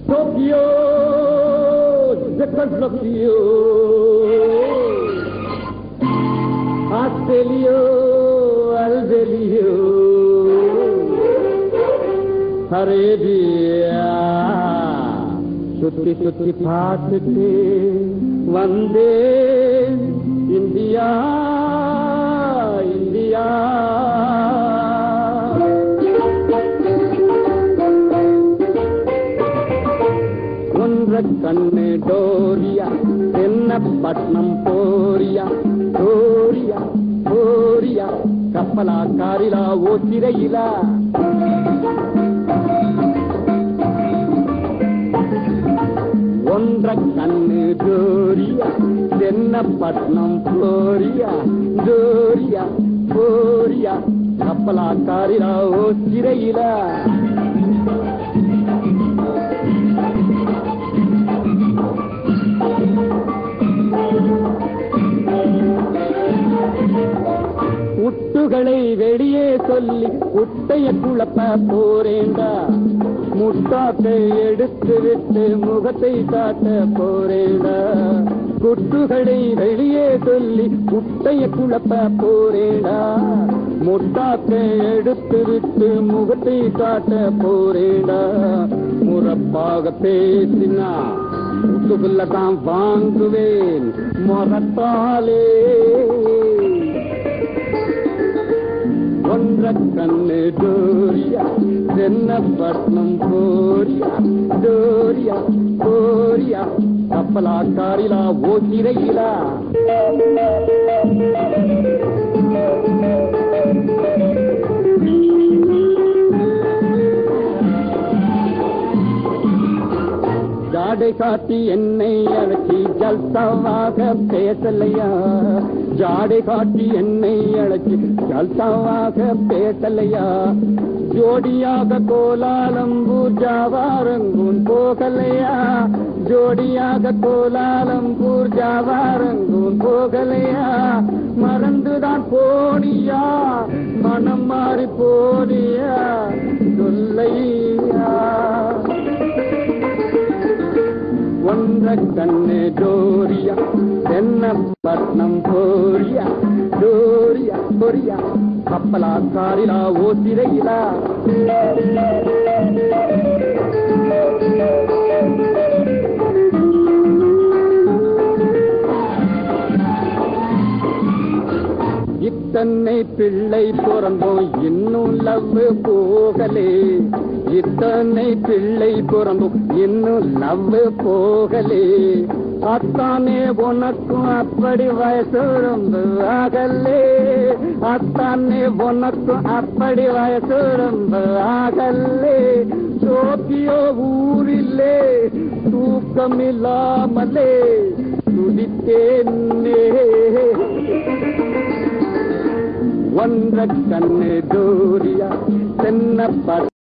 Tokyo, Czechoslovakia, Australia, Algeria, Arabia சுத்தி சுத்தி பார்த்துட்டு வந்தேன் இந்தியா இந்தியா ஒன்ற கண்ணு டோரியா தென்னப்பட்டினம் போரியா டோரியா போரியா கப்பலா காரிலா ஓத்திரையிலா ஒன்ற கண்ணு ஜோரியா தென்னப்பட்டினம் போரியா ஜோரியா போரியா கப்பலா காரிலா ஓத்திரையிலா உட்டுகளை வெளியே சொல்லி உட்டைய குழப்ப போறேண்டா முட்டாக்கை எடுத்து விட்டு முகத்தை காட்ட போறேண்டா குட்டுகளை வெளியே சொல்லி உட்டைய குழப்ப போறேடா முட்டாக்கை எடுத்து விட்டு முகத்தை காட்ட போறேடா முறப்பாக பேசினா முட்டுக்குள்ள தான் வாங்குவேன் முறத்தாலே ஒன்ற கண்ணு டோரியா தென்னப்பட்டினம் போரியா டோரியா போரியா கப்பலா காரிலா ஓசிரையிலா ஜாடை காட்டி என்னை அழைச்சி ஜல்சாவாக பேசலையா ஜாடை காட்டி என்னை அழைச்சி ஜல்சாவாக பேசலையா ஜோடியாக கோலாலம்பூர் ஜாவாரங்கூன் போகலையா ஜோடியாக கோலாலம்பூர் ஜாவாரங்கூன் போகலையா மறந்துதான் போனியா மனம் மாறி போனியா சொல்லையா ஒன்ற கண்ணு டோரியா தென்னப்பட்டினம் போரியா டோரியா பொரியா கப்பலா காரிலா ஓசிரையிலா இத்தனை பிள்ளை பிறந்தோம் இன்னும் லவ் போகலே இத்தனை பிள்ளை பிறந்தோம் இன்னும் லவ் போகலே அத்தானே உனக்கும் அப்படி வயசு ரொம்ப ஆகலே அத்தானே உனக்கும் அப்படி வயசு ரொம்ப ஆகலே சோக்கியோ ஊரிலே தூக்கமில்லாமலே துடித்தேன்னே ஒன்ற கண்ணு டோரியா தென்னப்பட்ட